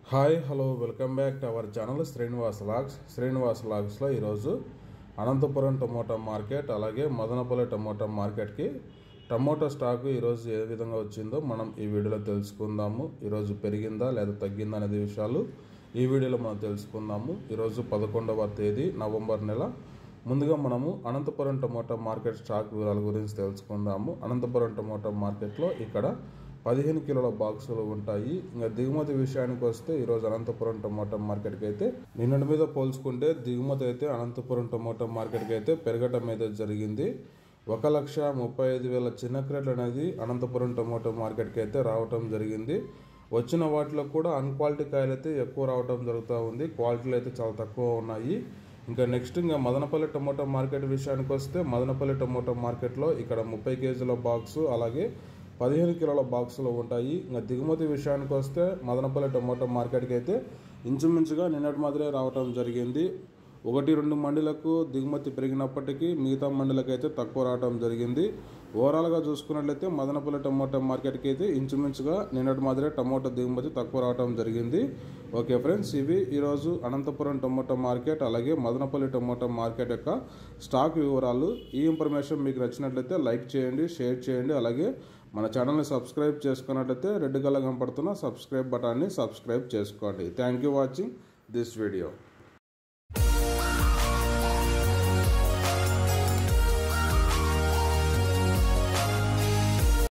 hi hello welcome back to our channel Srinivas logs Srinivas లాగ్స్లో ఈరోజు Anantapuram tomato market అలాగే Madanapalle tomato మార్కెట్కి టమోటా స్టాకు ఈరోజు ఏ విధంగా వచ్చిందో మనం ఈ వీడియోలో తెలుసుకుందాము ఈరోజు పెరిగిందా లేదా తగ్గిందా అనేది విషయాలు ఈ వీడియోలో మనం తెలుసుకుందాము ఈరోజు పదకొండవ తేదీ నవంబర్ నెల ముందుగా మనము అనంతపురం టమోటా మార్కెట్ స్టాక్ వివరాల గురించి తెలుసుకుందాము అనంతపురం టమోటా మార్కెట్లో ఇక్కడ పదిహేను కిలోల బాక్సులు ఉంటాయి ఇంకా దిగుమతి విషయానికి వస్తే ఈరోజు అనంతపురం టమోటా మార్కెట్కి అయితే నిన్నటి మీద పోల్చుకుంటే దిగుమతి అయితే అనంతపురం టమోటా మార్కెట్కి అయితే పెరగటం అయితే జరిగింది ఒక లక్ష ముప్పై ఐదు వేల చిన్న క్రేట్లు అనేది అనంతపురం టమోటా మార్కెట్కి అయితే రావటం జరిగింది వచ్చిన వాటిలో కూడా అన్క్వాలిటీ కాయలు అయితే ఎక్కువ రావటం జరుగుతూ ఉంది క్వాలిటీలు అయితే చాలా తక్కువ ఉన్నాయి ఇంకా నెక్స్ట్ ఇంకా మదనపల్లి టమోటా మార్కెట్ విషయానికి వస్తే మదనపల్లి టమోటా మార్కెట్లో ఇక్కడ ముప్పై కేజీల బాక్సు అలాగే పదిహేను కిలోల బాక్సులు ఉంటాయి ఇంకా దిగుమతి విషయానికి వస్తే మదనపల్లి టమోటా మార్కెట్కి అయితే ఇంచుమించుగా నిన్నటి మాదిరే రావటం జరిగింది ఒకటి రెండు మండలకు దిగుమతి పెరిగినప్పటికీ మిగతా మండలకు అయితే తక్కువ రావడం జరిగింది ఓవరాల్గా చూసుకున్నట్లయితే మదనపల్లి టమోటా మార్కెట్కి అయితే ఇంచుమించుగా నిన్నటి మాదిరే టమోటా దిగుమతి తక్కువ రావడం జరిగింది ఓకే ఫ్రెండ్స్ ఇవి ఈరోజు అనంతపురం టమోటా మార్కెట్ అలాగే మదనపల్లి టమోటా మార్కెట్ యొక్క స్టాక్ వివరాలు ఈ ఇన్ఫర్మేషన్ మీకు నచ్చినట్లయితే లైక్ చేయండి షేర్ చేయండి అలాగే మన ఛానల్ని సబ్స్క్రైబ్ చేసుకున్నట్లయితే రెడ్ కలర్ కనపడుతున్న సబ్స్క్రైబ్ బటాన్ని సబ్స్క్రైబ్ చేసుకోండి thank you watching this video